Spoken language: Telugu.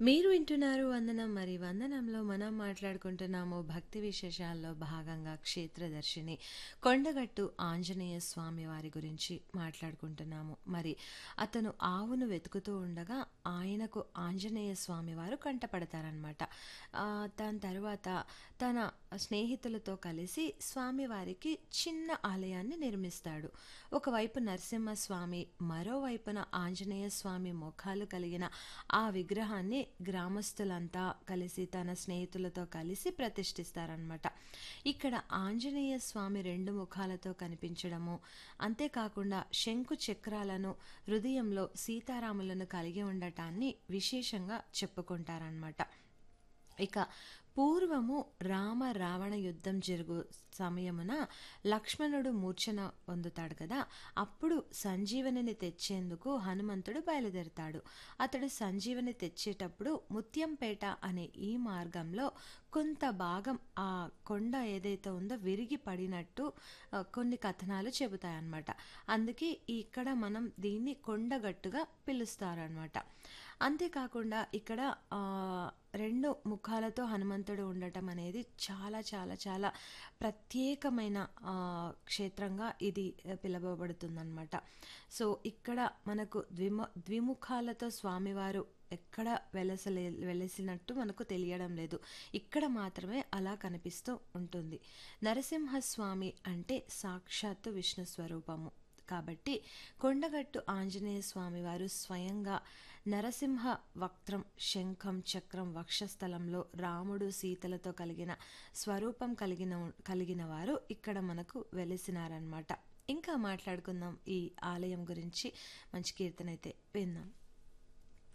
మీరు వింటున్నారు వందనం మరి వందనంలో మనం మాట్లాడుకుంటున్నాము భక్తి విశేషాల్లో భాగంగా క్షేత్రదర్శిని కొండగట్టు ఆంజనేయ స్వామి వారి గురించి మాట్లాడుకుంటున్నాము మరి అతను ఆవును వెతుకుతూ ఉండగా ఆయనకు ఆంజనేయ స్వామి వారు కంటపడతారనమాట దాని తర్వాత తన స్నేహితులతో కలిసి స్వామివారికి చిన్న ఆలయాన్ని నిర్మిస్తాడు ఒకవైపు నరసింహస్వామి మరోవైపున ఆంజనేయ స్వామి ముఖాలు కలిగిన ఆ విగ్రహాన్ని గ్రామస్తులంతా కలిసి తన స్నేహితులతో కలిసి ప్రతిష్ఠిస్తారనమాట ఇక్కడ ఆంజనేయ స్వామి రెండు ముఖాలతో కనిపించడము అంతేకాకుండా శంకు చక్రాలను హృదయంలో సీతారాములను కలిగి ఉండటాన్ని విశేషంగా చెప్పుకుంటారనమాట ఇక పూర్వము రామ రావణ యుద్ధం జరుగు సమయమున లక్ష్మణుడు మూర్ఛన పొందుతాడు కదా అప్పుడు సంజీవనిని తెచ్చేందుకు హనుమంతుడు బయలుదేరుతాడు అతడు సంజీవని తెచ్చేటప్పుడు ముత్యంపేట అనే ఈ మార్గంలో కొంత భాగం ఆ కొండ ఏదైతే ఉందో విరిగి పడినట్టు కొన్ని కథనాలు చెబుతాయన్నమాట అందుకే ఇక్కడ మనం దీన్ని కొండగట్టుగా పిలుస్తారనమాట అంతేకాకుండా ఇక్కడ రెండు ముఖాలతో హనుమంతుడు ఉండటం అనేది చాలా చాలా చాలా ప్రత్యేకమైన క్షేత్రంగా ఇది పిలువబడుతుందన్నమాట సో ఇక్కడ మనకు ద్విమ ద్విముఖాలతో స్వామివారు ఎక్కడ వెలసలే వెలసినట్టు మనకు తెలియడం లేదు ఇక్కడ మాత్రమే అలా కనిపిస్తూ ఉంటుంది నరసింహస్వామి అంటే సాక్షాత్తు విష్ణు స్వరూపము కాబట్టి కొండగట్టు ఆంజనేయ స్వామి వారు స్వయంగా నరసింహ వక్త్రం శంఖం చక్రం వక్షస్థలంలో రాముడు సీతలతో కలిగిన స్వరూపం కలిగిన కలిగిన వారు ఇక్కడ మనకు వెలిసినారనమాట ఇంకా మాట్లాడుకుందాం ఈ ఆలయం గురించి మంచి కీర్తన అయితే విందాం